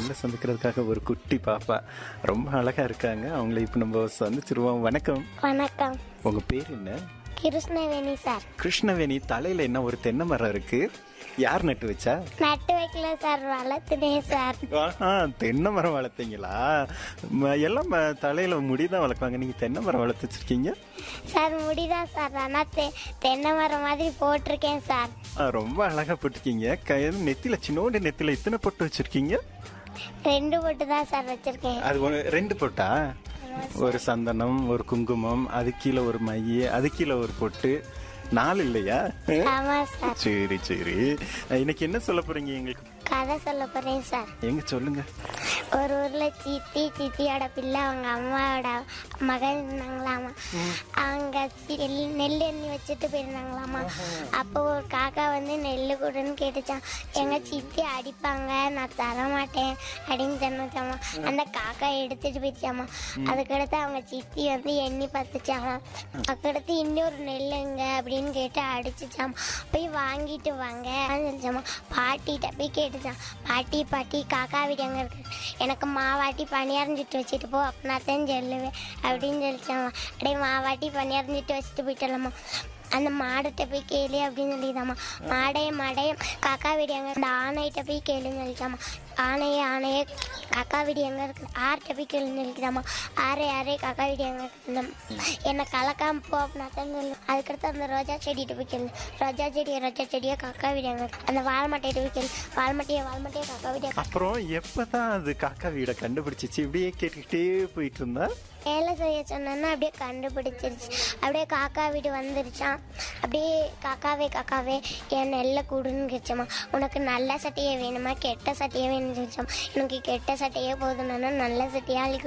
நம்மளை சந்திக்கிறதுக்காக ஒரு குட்டி பாப்பா ரொம்ப அழகா இருக்காங்க அவங்கள இப்போ நம்ம சந்திச்சிருவோம் வணக்கம் வணக்கம் உங்க பேர் என்ன கிருஷ்ணவேணி சார் கிருஷ்ணவேணி தலையில என்ன ஒரு தென்னை மரம் இருக்கு யார் நட்டு வச்சா நட்டு வைக்கல சார் வளர்த்துனேன் சார் ஆஹா, தென்னை மரம் வளர்த்தீங்களா ம- எல்லாம் ம- தலையில முடிதான் வளர்க்குவாங்க நீங்க தென்னை மரம் வளர்த்து வச்சிருக்கீங்க சார் முடிதான் சார் ஆனால் தெ தென்னை மரம் மாதிரி போட்டிருக்கேன் சார் ஆ, ரொம்ப அழகா போட்டிருக்கீங்க க- நெத்தில சின்னோண்டு நெத்தில இத்தனை பொட்டு வச்சிருக்கீங்க ரெண்டு போட்டு தான் சார் வச்சிருக்கேன் அது ஒண்ணு- ரெண்டு பொட்டா ஒரு சந்தனம் ஒரு குங்குமம் அது கீழே ஒரு மை அது கீழே ஒரு பொட்டு நாலு இல்லையா ஆமாம் சார் சரி சரி இன்னைக்கு என்ன சொல்ல போறீங்க எங்களுக்கு கதை சொல்ல போகிறேன் சார் எங்க சொல்லுங்க ஒரு ஊர்ல சித்தி சித்தியோட பிள்ளை அவங்க அம்மாவோட மகன் இருந்தாங்களாமா அவங்க சி- நெல் நெல் எண்ணி வச்சுட்டு போயிருந்தாங்களாமா அப்போ ஒரு காக்கா வந்து நெல் கொடுன்னு கேட்டுச்சான் எங்க சித்தி அடிப்பாங்க நான் தர மாட்டேன் அப்படின்னு சொன்னச்சாமா அந்த காக்கா எடுத்துட்டு போயிடுச்சாமா அதுக்கடுத்து அவங்க சித்தி வந்து எண்ணி பார்த்துச்சாமா அதுக்கடுத்து இன்னொரு நெல் எங்க அப்படின்னு கேட்டு அடிச்சுச்சாமா போய் வாங்கிட்டு வாங்க சொல்லிச்சாமா பாட்டிகிட்ட போய் கேட்டுச்சான் பாட்டி பாட்டி காக்கா வீடு எங்க இருக்கு எனக்கு மாவாட்டி பணியாரஞ்சிட்டு வச்சுட்டு போ அப்படின்னா தான் சொல்லுவேன் அப்படின்னு சொல்லிச்சாமா அப்படியே மாவாட்டி பணியாரஞ்சிட்டு வச்சுட்டு போயிட்டலாமா அந்த மாடத்தை போய் கேளு அப்படின்னு சொல்லிதாம்மா மாடையே மாடையே காக்கா வீடு எங்க இந்த ஆணையிட்ட போய் கேளுன்னு சொல்லிச்சாமா ஆணையே ஆணையே காக்கா வீடு எங்க இருக்கு ஆர்கிட்ட போய் கேளுன்னு சொல்லிக்கிறாமா ஆரே ஆரே காக்கா வீடு எங்க இருக்கு என்னை கலக்காம போ அப்படின்னா தான் சொல்லு அதுக்கடுத்து அந்த ரோஜா செடிகிட்ட போய் கேளு ரோஜா செடியை ரோஜா செடியை காக்கா வீடு எங்க இருக்கு அந்த வால்மட்டையிட்ட போய் கேளு வால்மட்டையை வால்மட்டையை காக்கா வீடு எங்க அப்புறம் எப்பதான் அது காக்கா வீடை கண்டுபிடிச்சிச்சு இப்படியே கேட்டுக்கிட்டே போயிட்டு இருந்தா வேலை செய்ய சொன்னேன்னா அப்படியே கண்டுபிடிச்சிருச்சு அப்படியே காக்கா வீடு வந்துருச்சான் அப்படியே காக்காவே காக்காவே என் நெல்லை கூடுன்னு கேச்சம்மா உனக்கு நல்ல சட்டையே வேணுமா கெட்ட சட்டையே வேணும்னு சொல்லிச்சாம் எனக்கு கெட்ட சட்டையே போதும்னா நல்ல சட்டையா அள்ளி